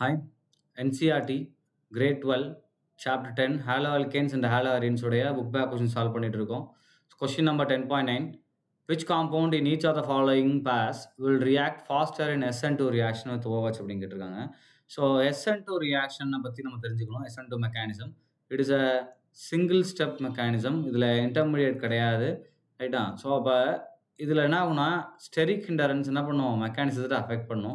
Hi, NCERT, Grade 12, Chapter 10, Haloalkanes and Haloarenes உடைய book back question solve பண்ணிட்டு இருக்கோம். Question number 10.9 Which compound in each of the following pass will react faster in SN2 reaction with OH அப்படின்னு கேட்டிருக்காங்க so SN2 reaction பற்றி நம்ம தெரிஞ்சுக்கணும் SN2 mechanism it is a single step mechanism இதில் intermediate கிடையாது ரைட்டா ஸோ அப்போ இதில் என்ன ஆகும்னா ஸ்டெரிக் ஹிண்டரன்ஸ் என்ன பண்ணும் மெக்கானிசத்தை அஃபெக்ட் பண்ணும்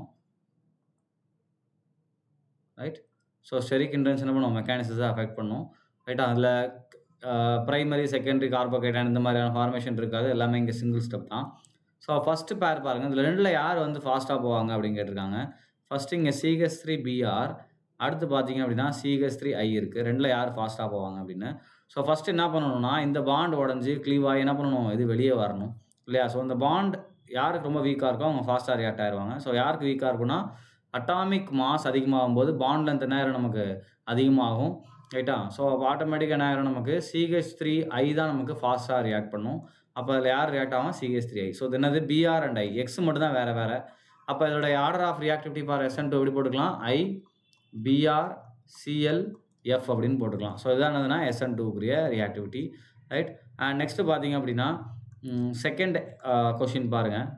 ரைட் ஸோ ஸ்டெரிக் ஹிண்டரன்ஸ் என்ன பண்ணும் மெக்கானிசத்தை அஃபெக்ட் பண்ணும் ரைட்டா அதில் ப்ரைமரி செகண்டரி கார்போகேட்டான் இந்த மாதிரியான ஃபார்மேஷன் இருக்காது எல்லாமே இங்கே சிங்கிள் ஸ்டெப் தான் ஸோ ஃபஸ்ட்டு பேர் பாருங்கள் இதில் ரெண்டில் யார் வந்து ஃபாஸ்ட்டாக போவாங்க அப்படின்னு கேட்டிருக்காங்க ஃபஸ்ட்டு இங்கே சிஹெச் த்ரீ பிஆர் அடுத்து பார்த்தீங்க அப்படின்னா சிஹெச் த்ரீ ஐ இருக்குது ரெண்டில் யார் ஃபாஸ்ட்டாக போவாங்க அப்படின்னு ஸோ ஃபஸ்ட்டு என்ன பண்ணணும்னா இந்த பாண்ட் உடஞ்சி க்ளீவாகி என்ன பண்ணணும் இது வெளியே வரணும் இல்லையா ஸோ இந்த பாண்ட் யாருக்கு ரொம்ப வீக்காக இருக்கோ அவங்க ஃபாஸ்ட்டாக ரியாக்ட் ஆயிடுவாங்க ஸோ யாருக்கு வீக்காக இருக்குன்னா அட்டாமிக் மாஸ் அதிகமாகும் போது பாண்ட் லென்த் என்ன ஆயிரும் நமக்கு அதிகமாகும் ரைட்டா ஸோ அப்போ ஆட்டோமேட்டிக்காக என்ன ஆயிரும் நமக்கு சிஹெச் த்ரீ ஐ தான் நமக்கு ஃபாஸ்ட்டாக ரியாக்ட் பண்ணும் அப்போ அதில் யார் ரியாக்ட் ஆகும் சிஹெச் த்ரீ ஐ ஸோ இது என்னது பிஆர் அண்ட் ஐ எக்ஸ் மட்டும் தான் வேறு வேறு அப்போ இதோடைய order of reactivity for SN two எப்படி போட்டுக்கலாம் ஐ பிஆர் சிஎல் எஃப் அப்படின்னு போட்டுக்கலாம் ஸோ இதான் என்னதுன்னா எஸ்என் டூக்குரிய ரியாக்டிவிட்டி ரைட் அண்ட் நெக்ஸ்ட்டு பார்த்தீங்க அப்படின்னா செகண்ட் கொஷின் பாருங்கள்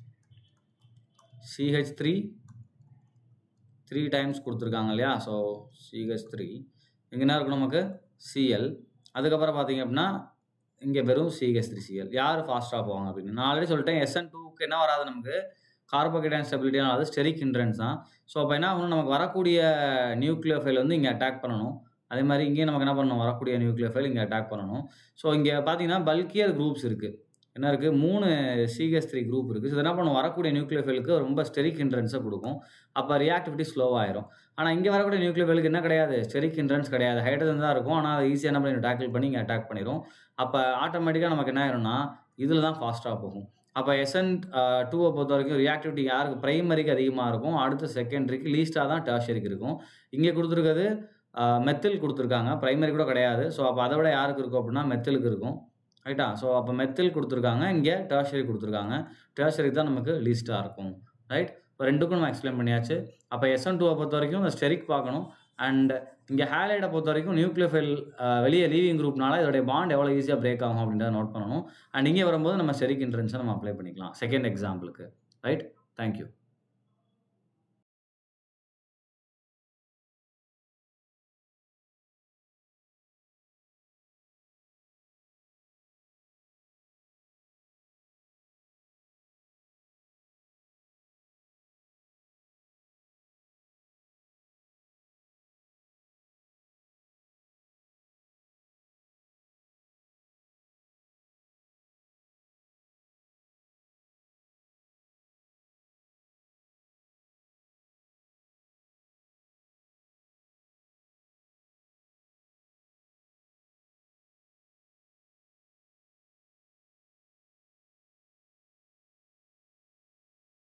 சிஹெச் த்ரீ த்ரீ டைம்ஸ் கொடுத்துருக்காங்க இல்லையா ஸோ சிஹெச் த்ரீ இங்கே என்ன இருக்கும் நமக்கு சிஎல் அதுக்கப்புறம் பார்த்தீங்க அப்படின்னா இங்கே வெறும் சிஹெச் த்ரீ சிஎல் யார் ஃபாஸ்ட்டாக போவாங்க அப்படின்னு நான் ஆல்ரெடி சொல்லிட்டேன் எஸ்என் டூக்கு என்ன வராது நமக்கு கார்போகேட்டான் ஸ்டெபிலிட்டியான அது ஸ்டெரிக் ஹிண்ட்ரன்ஸ் தான் ஸோ அப்போ என்ன ஆகணும் நமக்கு வரக்கூடிய நியூக்ளியர் ஃபைல் வந்து இங்கே அட்டாக் பண்ணணும் அதே மாதிரி இங்கேயும் நமக்கு என்ன பண்ணணும் வரக்கூடிய நியூக்ளியர் ஃபைல் இங்கே அட்டாக் பண்ணணும் ஸோ இங்கே பார்த்தீங்கன்னா பல்கியர் குரூப்ஸ் இருக்குது என்ன இருக்குது மூணு சிஎஸ் த்ரீ குரூப் இருக்குது இது என்ன பண்ணும் வரக்கூடிய நியூக்ளியர் ஃபைலுக்கு ரொம்ப ஸ்டெரிக் ஹிண்ட்ரன்ஸை கொடுக்கும் அப்போ ரியாக்டிவிட்டி ஸ்லோவாயிரும் ஆனால் இங்கே வரக்கூடிய நியூக்ளியர் ஃபைலுக்கு என்ன கிடையாது ஸ்டெரிக் ஹிண்ட்ரன்ஸ் கிடையாது ஹைட்ரஜன் தான் இருக்கும் ஆனால் அதை ஈஸியாக என்ன பண்ணி டேக்கிள் பண்ணி இங்கே அட்டாக் பண்ணிடும் அப்போ ஆட்டோமேட்டிக்காக நமக்கு என்ன ஆயிரும்னா இதில் தான் ஃபாஸ்ட்டாக போகும் அப்போ எஸ்என் டூவை பொறுத்த வரைக்கும் ரியாக்டிவிட்டி யாருக்கு ப்ரைமரிக்கு அதிகமாக இருக்கும் அடுத்து செகண்டரிக்கு லீஸ்ட்டாக தான் டர்ஷரிக்கு இருக்கும் இங்கே கொடுத்துருக்கிறது மெத்தில் கொடுத்துருக்காங்க ப்ரைமரி கூட கிடையாது ஸோ அப்போ அதை விட யாருக்கு இருக்கும் அப்படின்னா மெத்திலுக்கு இருக்கும் ரைட்டா ஸோ அப்போ மெத்தில் கொடுத்துருக்காங்க இங்கே டர்ஷரி கொடுத்துருக்காங்க டர்ஷரி தான் நமக்கு லீஸ்ட்டாக இருக்கும் ரைட் இப்போ ரெண்டுக்கும் நம்ம எக்ஸ்பிளைன் பண்ணியாச்சு அப்போ எஸ்என் டூவை பொறுத்த வரைக்கும் இந்த ஸ்டெரிக் பார்க்கணும் அண்ட் இங்கே ஹேலைடை பொறுத்த வரைக்கும் நியூக்ளியர் ஃபைல் வெளியே லீவிங் குரூப்னால இதோடைய பாண்ட் எவ்வளோ ஈஸியாக பிரேக் ஆகும் அப்படின்றத நோட் பண்ணணும் அண்ட் இங்கே வரும்போது நம்ம ஸ்டெரிக் இன்ட்ரன்ஸை நம்ம அப்ளை பண்ணிக்கலாம் செகண்ட் எக்ஸாம்பிளுக்கு ரைட் தேங்க்யூ